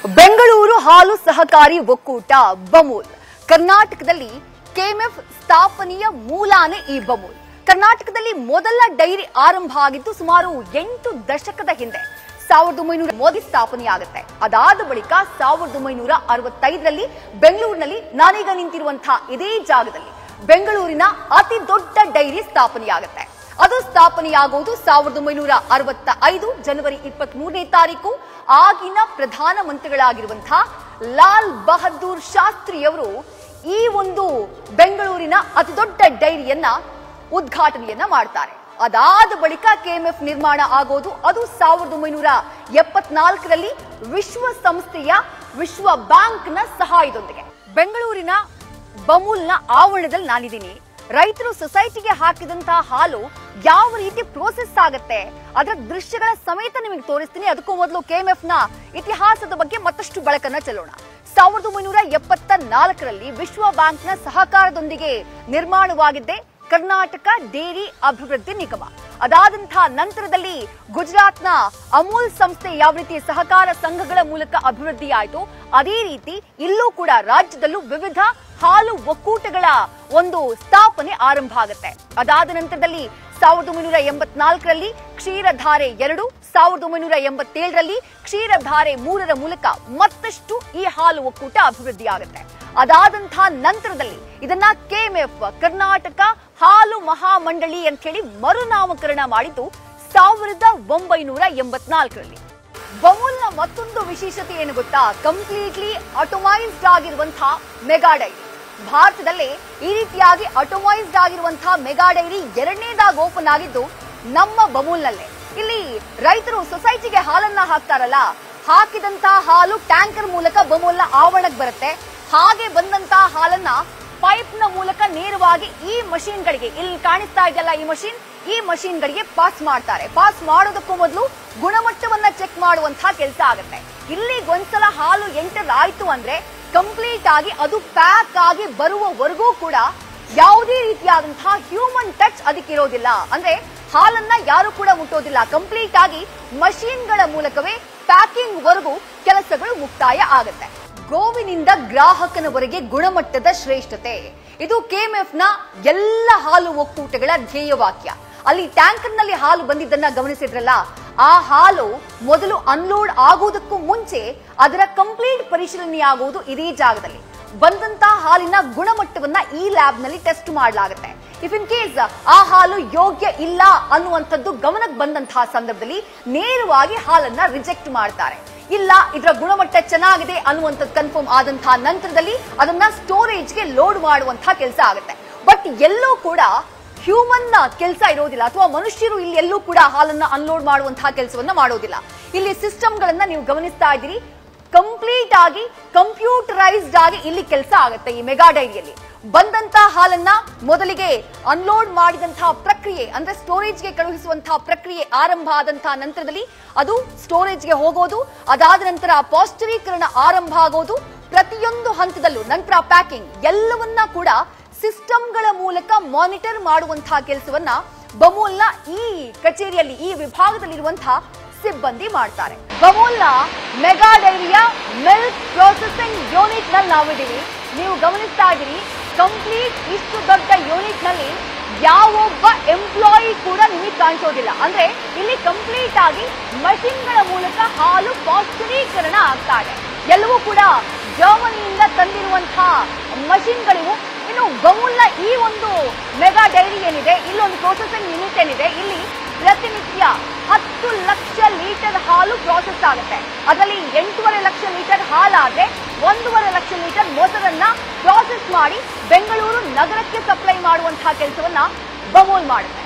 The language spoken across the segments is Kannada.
ಬೆಂಗಳೂರು ಹಾಲು ಸಹಕಾರಿ ಒಕ್ಕೂಟ ಬಮೂಲ್ ಕರ್ನಾಟಕದಲ್ಲಿ ಕೆಎಂಎಫ್ ಸ್ಥಾಪನೆಯ ಮೂಲಾನೇ ಈ ಬಮೂಲ್ ಕರ್ನಾಟಕದಲ್ಲಿ ಮೊದಲ ಡೈರಿ ಆರಂಭ ಆಗಿದ್ದು ಸುಮಾರು ಎಂಟು ದಶಕದ ಹಿಂದೆ ಸಾವಿರದ ಒಂಬೈನೂರ ಮೋದಿ ಸ್ಥಾಪನೆಯಾಗುತ್ತೆ ಅದಾದ ಬಳಿಕ ಸಾವಿರದ ಒಂಬೈನೂರ ಅರವತ್ತೈದರಲ್ಲಿ ಬೆಂಗಳೂರಿನಲ್ಲಿ ನಾನೀಗ ನಿಂತಿರುವಂತಹ ಇದೇ ಜಾಗದಲ್ಲಿ ಬೆಂಗಳೂರಿನ ಅತಿ ದೊಡ್ಡ ಡೈರಿ ಸ್ಥಾಪನೆಯಾಗುತ್ತೆ ಅದು ಸ್ಥಾಪನೆಯಾಗುವುದು ಸಾವಿರದ ಒಂಬೈನೂರ ಅರವತ್ತ ಐದು ಜನವರಿ ಇಪ್ಪತ್ತ್ ಮೂರನೇ ತಾರೀಕು ಆಗಿನ ಪ್ರಧಾನ ಮಂತ್ರಿಗಳಾಗಿರುವಂತಹ ಲಾಲ್ ಬಹದ್ದೂರ್ ಶಾಸ್ತ್ರಿಯವರು ಈ ಒಂದು ಬೆಂಗಳೂರಿನ ಅತಿ ದೊಡ್ಡ ಡೈರಿಯನ್ನ ಉದ್ಘಾಟನೆಯನ್ನ ಮಾಡ್ತಾರೆ ಅದಾದ ಬಳಿಕ ಕೆಎಂಎಫ್ ನಿರ್ಮಾಣ ಆಗೋದು ಅದು ಸಾವಿರದ ಒಂಬೈನೂರ ಎಪ್ಪತ್ನಾಲ್ಕರಲ್ಲಿ ವಿಶ್ವಸಂಸ್ಥೆಯ ವಿಶ್ವ ಬ್ಯಾಂಕ್ನ ಸಹಾಯದೊಂದಿಗೆ ಬೆಂಗಳೂರಿನ ಬಮೂಲ್ನ ಆವರಣದಲ್ಲಿ ನಾನಿದ್ದೀನಿ ರೈತರು ಸೊಸೈಟಿಗೆ ಹಾಕಿದಂತಹ ಹಾಲು ಯಾವ ರೀತಿ ಪ್ರೋಸೆಸ್ ಆಗುತ್ತೆ ಅದರ ದೃಶ್ಯಗಳ ಸಮೇತ ನಿಮಗೆ ತೋರಿಸ್ತೀನಿ ಅದಕ್ಕೂ ಮೊದಲು ಕೆಎಂಎಫ್ ನ ಇತಿಹಾಸದ ಬಗ್ಗೆ ಮತ್ತಷ್ಟು ಬೆಳಕನ್ನ ಚೆಲ್ಲೋಣ ಸಾವಿರದ ಒಂಬೈನೂರ ಎಪ್ಪತ್ತ ನಾಲ್ಕರಲ್ಲಿ ವಿಶ್ವ ಬ್ಯಾಂಕ್ನ ಸಹಕಾರದೊಂದಿಗೆ ನಿರ್ಮಾಣವಾಗಿದ್ದೆ ಕರ್ನಾಟಕ ಡೇರಿ ಅಭಿವೃದ್ಧಿ ನಿಗಮ ಅದಾದಂತಹ ನಂತರದಲ್ಲಿ ಗುಜರಾತ್ನ ಅಮೂಲ್ ಸಂಸ್ಥೆ ಯಾವ ರೀತಿ ಸಹಕಾರ ಸಂಘಗಳ ಮೂಲಕ ಅಭಿವೃದ್ಧಿ ಆಯಿತು ಅದೇ ರೀತಿ ಇಲ್ಲೂ ಕೂಡ ರಾಜ್ಯದಲ್ಲೂ ವಿವಿಧ ಹಾಲು ಒಕ್ಕೂಟಗಳ ಒಂದು ಸ್ಥಾಪನೆ ಆರಂಭ ಆಗುತ್ತೆ ಅದಾದ ನಂತರದಲ್ಲಿ ಸಾವಿರದ ಒಂಬೈನೂರ ಎಂಬತ್ನಾಲ್ಕರಲ್ಲಿ ಕ್ಷೀರಧಾರೆ ಎರಡು ಸಾವಿರದ ಒಂಬೈನೂರ ಎಂಬತ್ತೇಳರಲ್ಲಿ ಕ್ಷೀರಧಾರೆ ಮೂರರ ಮೂಲಕ ಮತ್ತಷ್ಟು ಈ ಹಾಲು ಒಕ್ಕೂಟ ಅಭಿವೃದ್ಧಿ ಆಗುತ್ತೆ ಅದಾದಂತಹ ನಂತರದಲ್ಲಿ ಇದನ್ನ ಕೆಎಂಎಫ್ ಕರ್ನಾಟಕ ಹಾಲು ಮಹಾಮಂಡಳಿ ಅಂತ ಹೇಳಿ ಮರುನಾಮಕರಣ ಮಾಡಿದ್ದು ಸಾವಿರದ ಒಂಬೈನೂರ ಎಂಬತ್ನಾಲ್ಕರಲ್ಲಿ ಬಮೂಲ್ನ ಮತ್ತೊಂದು ವಿಶೇಷತೆ ಏನು ಗೊತ್ತಾ ಕಂಪ್ಲೀಟ್ಲಿ ಆಟೋಮೈಸ್ಡ್ ಆಗಿರುವಂತಹ ಮೆಗಾ ಡೈರಿ ಭಾರತದಲ್ಲೇ ಈ ರೀತಿಯಾಗಿ ಆಟೋಮೈಸ್ಡ್ ಆಗಿರುವಂತಹ ಮೆಗಾ ಡೈರಿ ಎರಡನೇದಾಗಿ ಓಪನ್ ಆಗಿದ್ದು ನಮ್ಮ ಬಮೂಲ್ನಲ್ಲೇ ಇಲ್ಲಿ ರೈತರು ಸೊಸೈಟಿಗೆ ಹಾಲನ್ನ ಹಾಕ್ತಾರಲ್ಲ ಹಾಕಿದಂತಹ ಹಾಲು ಟ್ಯಾಂಕರ್ ಮೂಲಕ ಬಮೂಲ್ನ ಆವರಣಕ್ಕೆ ಬರುತ್ತೆ ಹಾಗೆ ಬಂದಂತಹ ಹಾಲನ್ನ ಪೈಪ್ ನ ಮೂಲಕ ನೇರವಾಗಿ ಈ ಮಷೀನ್ ಗಳಿಗೆ ಇಲ್ಲಿ ಕಾಣಿಸ್ತಾ ಇದೆಯಲ್ಲ ಈ ಮಷೀನ್ ಈ ಮಷೀನ್ ಗಳಿಗೆ ಪಾಸ್ ಮಾಡ್ತಾರೆ ಪಾಸ್ ಮಾಡೋದಕ್ಕೂ ಮೊದಲು ಗುಣಮಟ್ಟವನ್ನ ಚೆಕ್ ಮಾಡುವಂತಹ ಕೆಲಸ ಆಗುತ್ತೆ ಇಲ್ಲಿ ಒಂದ್ಸಲ ಹಾಲು ಎಂಟರ್ ಆಯ್ತು ಅಂದ್ರೆ ಕಂಪ್ಲೀಟ್ ಆಗಿ ಅದು ಪ್ಯಾಕ್ ಆಗಿ ಬರುವವರೆಗೂ ಕೂಡ ಯಾವುದೇ ರೀತಿಯಾದಂತಹ ಹ್ಯೂಮನ್ ಟಚ್ ಅದಕ್ಕಿರೋದಿಲ್ಲ ಅಂದ್ರೆ ಹಾಲನ್ನ ಯಾರು ಕೂಡ ಮುಟ್ಟೋದಿಲ್ಲ ಕಂಪ್ಲೀಟ್ ಆಗಿ ಮಷೀನ್ಗಳ ಮೂಲಕವೇ ಪ್ಯಾಕಿಂಗ್ ವರೆಗೂ ಕೆಲಸಗಳು ಮುಕ್ತಾಯ ಆಗುತ್ತೆ ಗೋವಿನಿಂದ ಗ್ರಾಹಕನವರೆಗೆ ಗುಣಮಟ್ಟದ ಶ್ರೇಷ್ಠತೆ ಇದು ಕೆಎಂಎಫ್ ನ ಎಲ್ಲ ಹಾಲು ಒಕ್ಕೂಟಗಳ ಧ್ಯೇಯವಾಕ್ಯ ಅಲ್ಲಿ ಟ್ಯಾಂಕರ್ ನಲ್ಲಿ ಹಾಲು ಬಂದಿದ್ದನ್ನ ಗಮನಿಸಿದ್ರಲ್ಲ ಆ ಹಾಲು ಮೊದಲು ಅನ್ಲೋಡ್ ಆಗುವುದಕ್ಕೂ ಮುಂಚೆ ಅದರ ಕಂಪ್ಲೀಟ್ ಪರಿಶೀಲನೆ ಆಗುವುದು ಇದೇ ಜಾಗದಲ್ಲಿ ಬಂದಂತಹ ಹಾಲಿನ ಗುಣಮಟ್ಟವನ್ನ ಈ ಲ್ಯಾಬ್ ನಲ್ಲಿ ಟೆಸ್ಟ್ ಮಾಡಲಾಗುತ್ತೆ ಇಫ್ ಇನ್ ಕೇಸ್ ಆ ಹಾಲು ಯೋಗ್ಯ ಇಲ್ಲ ಅನ್ನುವಂಥದ್ದು ಗಮನಕ್ಕೆ ಬಂದಂತಹ ಸಂದರ್ಭದಲ್ಲಿ ನೇರವಾಗಿ ಹಾಲನ್ನ ರಿಜೆಕ್ಟ್ ಮಾಡ್ತಾರೆ ಇಲ್ಲ ಇದರ ಗುಣಮಟ್ಟ ಚೆನ್ನಾಗಿದೆ ಅನ್ನುವಂಥದ್ದು ಕನ್ಫರ್ಮ್ ಆದಂತಹ ನಂತರದಲ್ಲಿ ಅದನ್ನ ಸ್ಟೋರೇಜ್ಗೆ ಲೋಡ್ ಮಾಡುವಂತಹ ಕೆಲಸ ಆಗುತ್ತೆ ಬಟ್ ಎಲ್ಲೂ ಕೂಡ ಹ್ಯೂಮನ್ ಕೆಲಸ ಇರೋದಿಲ್ಲ ಅಥವಾ ಮನುಷ್ಯರು ಇಲ್ಲಿ ಎಲ್ಲೂ ಕೂಡ ಹಾಲನ್ನ ಅನ್ಲೋಡ್ ಮಾಡುವಂತಹ ಕೆಲಸವನ್ನ ಮಾಡೋದಿಲ್ಲ ಇಲ್ಲಿ ಸಿಸ್ಟಮ್ ಗಳನ್ನ ನೀವು ಗಮನಿಸ್ತಾ ಇದ್ದೀರಿ ಕಂಪ್ಲೀಟ್ ಆಗಿ ಕಂಪ್ಯೂಟರೈಸ್ಡ್ ಆಗಿ ಇಲ್ಲಿ ಕೆಲಸ ಆಗುತ್ತೆ ಈ ಮೆಗಾ ಡೈರಿಯಲ್ಲಿ ಬಂದಂತಹ ಹಾಲನ್ನ ಮೊದಲಿಗೆ ಅನ್ಲೋಡ್ ಮಾಡಿದಂತಹ ಪ್ರಕ್ರಿಯೆ ಅಂದ್ರೆ ಸ್ಟೋರೇಜ್ಗೆ ಕಳುಹಿಸುವಂತಹ ಪ್ರಕ್ರಿಯೆ ಆರಂಭ ಆದಂತಹ ನಂತರದಲ್ಲಿ ಅದು ಸ್ಟೋರೇಜ್ಗೆ ಹೋಗೋದು ಅದಾದ ನಂತರ ಪಾಸ್ಟರೀಕರಣ ಆರಂಭ ಆಗೋದು ಪ್ರತಿಯೊಂದು ಹಂತದಲ್ಲೂ ನಂತರ ಪ್ಯಾಕಿಂಗ್ ಎಲ್ಲವನ್ನ ಕೂಡ ಸಿಸ್ಟಮ್ಗಳ ಮೂಲಕ ಮಾನಿಟರ್ ಮಾಡುವಂತಹ ಕೆಲಸವನ್ನ ಬಮೂಲ್ನ ಈ ಕಚೇರಿಯಲ್ಲಿ ಈ ವಿಭಾಗದಲ್ಲಿರುವಂತಹ ಸಿಬ್ಬಂದಿ ಮಾಡ್ತಾರೆ ಬಮೂಲ್ನ ಮೆಗಾ ಡೈರಿಯ ಮಿಲ್ಕ್ ಪ್ರೊಸೆಸಿಂಗ್ ಯೂನಿಟ್ ನಲ್ಲಿ ನಾವಿದ್ದೀವಿ ನೀವು ಗಮನಿಸ್ತಾ ಇದ್ದೀರಿ ಕಂಪ್ಲೀಟ್ ಇಷ್ಟು ದೊಡ್ಡ ಯೂನಿಟ್ ನಲ್ಲಿ ಯಾವೊಬ್ಬ ಎಂಪ್ಲಾಯಿ ಕೂಡ ನಿಮಗೆ ಕಾಣಿಸೋದಿಲ್ಲ ಅಂದ್ರೆ ಇಲ್ಲಿ ಕಂಪ್ಲೀಟ್ ಆಗಿ ಮಷಿನ್ಗಳ ಮೂಲಕ ಹಾಲು ಪಾಶ್ಚರೀಕರಣ ಆಗ್ತಾ ಇದೆ ಎಲ್ಲವೂ ಕೂಡ ಜರ್ಮನಿಯಿಂದ ತಂದಿರುವಂತಹ ಮಷಿನ್ಗಳಿವು ಇನ್ನು ಬಮೂಲ್ನ ಈ ಒಂದು ಮೆಗಾ ಡೈರಿ ಏನಿದೆ ಇಲ್ಲೊಂದು ಪ್ರೊಸೆಸಿಂಗ್ ಯೂನಿಟ್ ಏನಿದೆ ಇಲ್ಲಿ ಪ್ರತಿನಿತ್ಯ ಹತ್ತು ಲಕ್ಷ ಲೀಟರ್ ಹಾಲು ಪ್ರಾಸೆಸ್ ಆಗುತ್ತೆ ಅದರಲ್ಲಿ ಎಂಟೂವರೆ ಲಕ್ಷ ಲೀಟರ್ ಹಾಲಾದ್ರೆ ಒಂದೂವರೆ ಲಕ್ಷ ಲೀಟರ್ ಮೊಸರನ್ನ ಪ್ರಾಸೆಸ್ ಮಾಡಿ ಬೆಂಗಳೂರು ನಗರಕ್ಕೆ ಸಪ್ಲೈ ಮಾಡುವಂತಹ ಕೆಲಸವನ್ನ ಬಮೂಲ್ ಮಾಡುತ್ತೆ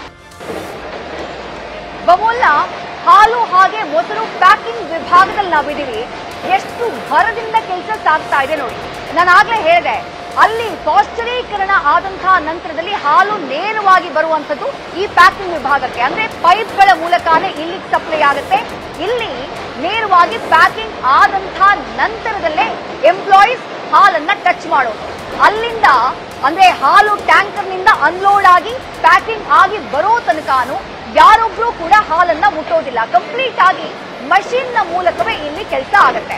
ಬಮೂಲ್ನ ಹಾಲು ಹಾಗೆ ಮೊಸರು ಪ್ಯಾಕಿಂಗ್ ವಿಭಾಗದಲ್ಲಿ ನಾವಿದ್ದೀವಿ ಎಷ್ಟು ಭರದಿಂದ ಕೆಲಸ ಸಾಗ್ತಾ ಇದೆ ನೋಡಿ ನಾನು ಆಗ್ಲೇ ಹೇಳಿದೆ ಅಲ್ಲಿ ಪಾಶ್ಚರೀಕರಣ ಆದಂತಹ ನಂತರದಲ್ಲಿ ಹಾಲು ನೇರವಾಗಿ ಬರುವಂತದ್ದು ಈ ಪ್ಯಾಕಿಂಗ್ ವಿಭಾಗಕ್ಕೆ ಅಂದ್ರೆ ಪೈಪ್ಗಳ ಮೂಲಕನೇ ಇಲ್ಲಿಗೆ ಸಪ್ಲೈ ಆಗುತ್ತೆ ಇಲ್ಲಿ ನೇರವಾಗಿ ಪ್ಯಾಕಿಂಗ್ ಆದಂತಹ ನಂತರದಲ್ಲೇ ಎಂಪ್ಲಾಯೀಸ್ ಹಾಲನ್ನ ಟಚ್ ಮಾಡೋದು ಅಲ್ಲಿಂದ ಅಂದ್ರೆ ಹಾಲು ಟ್ಯಾಂಕರ್ ನಿಂದ ಅನ್ಲೋಡ್ ಆಗಿ ಪ್ಯಾಕಿಂಗ್ ಆಗಿ ಬರೋ ತನಕನು ಯಾರೊಬ್ರು ಕೂಡ ಹಾಲನ್ನ ಮುಟ್ಟೋದಿಲ್ಲ ಕಂಪ್ಲೀಟ್ ಆಗಿ ಮಷೀನ್ ನ ಮೂಲಕವೇ ಇಲ್ಲಿ ಕೆಲಸ ಆಗುತ್ತೆ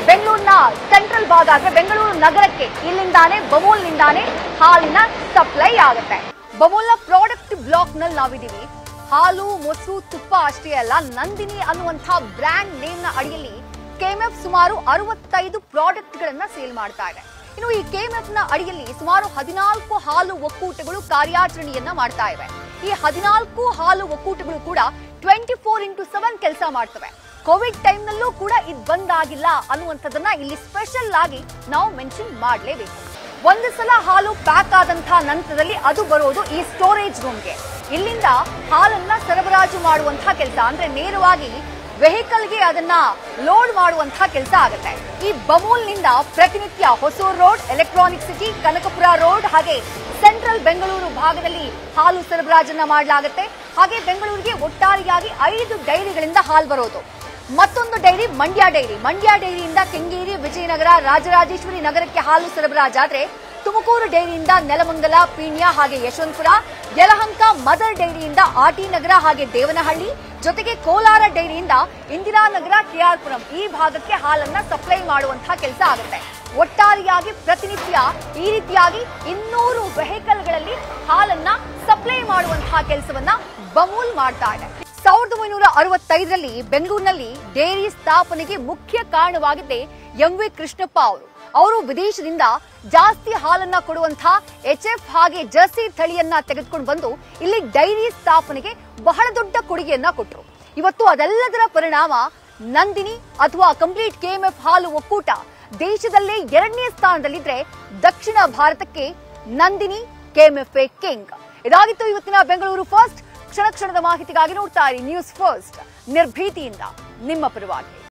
ಬೆಂಗಳೂರಿನ ಸೆಂಟ್ರಲ್ ಭಾಗ ಅಂದ್ರೆ ಬೆಂಗಳೂರು ನಗರಕ್ಕೆ ಇಲ್ಲಿಂದಾನೆ ಬಮೂಲ್ನಿಂದಾನೆ ಹಾಲಿನ ಸಪ್ಲೈ ಆಗುತ್ತೆ ಬಮೂಲ್ನ ಪ್ರಾಡಕ್ಟ್ ಬ್ಲಾಕ್ ನಲ್ಲಿ ನಾವಿದೀವಿ ಹಾಲು ಮೊಸರು ತುಪ್ಪ ಅಷ್ಟೇ ಅಲ್ಲ ನಂದಿನಿ ಅನ್ನುವಂತಹ ಬ್ರ್ಯಾಂಡ್ ನೇಮ್ ನ ಅಡಿಯಲ್ಲಿ ಕೆಎಂಎಫ್ ಸುಮಾರು ಅರವತ್ತೈದು ಪ್ರಾಡಕ್ಟ್ ಗಳನ್ನ ಸೇಲ್ ಮಾಡ್ತಾ ಇದೆ ಇನ್ನು ಈ ಕೆಎಂಎಫ್ ನ ಅಡಿಯಲ್ಲಿ ಸುಮಾರು ಹದಿನಾಲ್ಕು ಹಾಲು ಒಕ್ಕೂಟಗಳು ಕಾರ್ಯಾಚರಣೆಯನ್ನ ಮಾಡ್ತಾ ಇವೆ ಈ ಹದಿನಾಲ್ಕು ಹಾಲು ಒಕ್ಕೂಟಗಳು ಕೂಡ ಟ್ವೆಂಟಿ ಫೋರ್ ಇಂಟು ಸೆವೆನ್ ಕೆಲಸ ಮಾಡ್ತವೆ ಕೋವಿಡ್ ಟೈಮ್ ನಲ್ಲೂ ಕೂಡ ಇದು ಬಂದ್ ಆಗಿಲ್ಲ ಅನ್ನುವಂಥದ್ದನ್ನ ಇಲ್ಲಿ ಸ್ಪೆಷಲ್ ಆಗಿ ನಾವು ಮೆನ್ಷನ್ ಮಾಡಲೇಬೇಕು ಒಂದು ಸಲ ಹಾಲು ಪ್ಯಾಕ್ ಆದಂತಹ ನಂತರದಲ್ಲಿ ಅದು ಬರೋದು ಈ ಸ್ಟೋರೇಜ್ ರೂಮ್ಗೆ ಇಲ್ಲಿಂದ ಹಾಲನ್ನ ಸರಬರಾಜು ಮಾಡುವಂತಹ ಕೆಲಸ ಅಂದ್ರೆ ನೇರವಾಗಿ ವೆಹಿಕಲ್ಗೆ ಅದನ್ನ ಲೋಡ್ ಮಾಡುವಂತಹ ಕೆಲಸ ಆಗುತ್ತೆ ಈ ಬಮೂಲ್ನಿಂದ ಪ್ರತಿನಿತ್ಯ Hosur road electronic city Kanakapura road ಹಾಗೆ ಸೆಂಟ್ರಲ್ ಬೆಂಗಳೂರು ಭಾಗದಲ್ಲಿ ಹಾಲು ಸರಬರಾಜನ್ನ ಮಾಡಲಾಗುತ್ತೆ ಹಾಗೆ ಬೆಂಗಳೂರಿಗೆ ಒಟ್ಟಾರೆಯಾಗಿ ಐದು ಡೈರಿಗಳಿಂದ ಹಾಲು ಬರೋದು ಮತ್ತೊಂದು ಡೈರಿ ಮಂಡ್ಯ ಡೈರಿ ಮಂಡ್ಯ ಡೈರಿಯಿಂದ ಕೆಂಗೇರಿ ವಿಜಯನಗರ ರಾಜರಾಜೇಶ್ವರಿ ನಗರಕ್ಕೆ ಹಾಲು ಸರಬರಾಜಾದ್ರೆ ತುಮಕೂರು ಡೈರಿಯಿಂದ ನೆಲಮಂಗಲ ಪೀಣ್ಯ ಹಾಗೆ ಯಶವಂತಪುರ ಯಲಹಂಕ ಮದರ್ ಡೈರಿಯಿಂದ ಆಟಿ ನಗರ ಹಾಗೆ ದೇವನಹಳ್ಳಿ ಜೊತೆಗೆ ಕೋಲಾರ ಡೈರಿಯಿಂದ ಇಂದಿರಾನಗರ ಕೆಆರ್ಪುರಂ ಈ ಭಾಗಕ್ಕೆ ಹಾಲನ್ನ ಸಪ್ಲೈ ಮಾಡುವಂತಹ ಕೆಲಸ ಆಗುತ್ತೆ ಒಟ್ಟಾರೆಯಾಗಿ ಪ್ರತಿನಿತ್ಯ ಈ ರೀತಿಯಾಗಿ ಇನ್ನೂರು ವೆಹಿಕಲ್ಗಳಲ್ಲಿ ಹಾಲನ್ನ ಸಪ್ಲೈ ಮಾಡುವಂತಹ ಕೆಲಸವನ್ನ ಬಮೂಲ್ ಮಾಡ್ತಾ ಇದೆ ಸಾವಿರದ ಒಂಬೈನೂರ ಅರವತ್ತೈದರಲ್ಲಿ ಬೆಂಗಳೂರಿನಲ್ಲಿ ಡೇರಿ ಸ್ಥಾಪನೆಗೆ ಮುಖ್ಯ ಕಾರಣವಾಗಿದ್ದೇ ಎಂ ವಿ ಕೃಷ್ಣಪ್ಪ ಅವರು ಅವರು ವಿದೇಶದಿಂದ ಜಾಸ್ತಿ ಹಾಲನ್ನ ಕೊಡುವಂತಹ ಎಚ್ ಎಫ್ ಹಾಗೆ ಜರ್ಸಿ ತಳಿಯನ್ನ ತೆಗೆದುಕೊಂಡು ಬಂದು ಇಲ್ಲಿ ಡೈರಿ ಸ್ಥಾಪನೆಗೆ ಬಹಳ ದೊಡ್ಡ ಕೊಡುಗೆಯನ್ನ ಕೊಟ್ಟರು ಇವತ್ತು ಅದೆಲ್ಲದರ ಪರಿಣಾಮ ನಂದಿನಿ ಅಥವಾ ಕಂಪ್ಲೀಟ್ ಕೆಎಂಎಫ್ ಹಾಲು ಒಕ್ಕೂಟ ದೇಶದಲ್ಲೇ ಎರಡನೇ ಸ್ಥಾನದಲ್ಲಿದ್ರೆ ದಕ್ಷಿಣ ಭಾರತಕ್ಕೆ ನಂದಿನಿ ಕೆಎಂಎಫ್ಎ ಕಿಂಗ್ ಇದಾಗಿತ್ತು ಇವತ್ತಿನ ಬೆಂಗಳೂರು ಫಸ್ಟ್ ಕ್ಷಣ ಕ್ಷಣದ ಮಾಹಿತಿಗಾಗಿ ನೋಡ್ತಾ ಇರಿ ನ್ಯೂಸ್ ಫಸ್ಟ್ ನಿರ್ಭೀತಿಯಿಂದ ನಿಮ್ಮ ಪರವಾಗಿ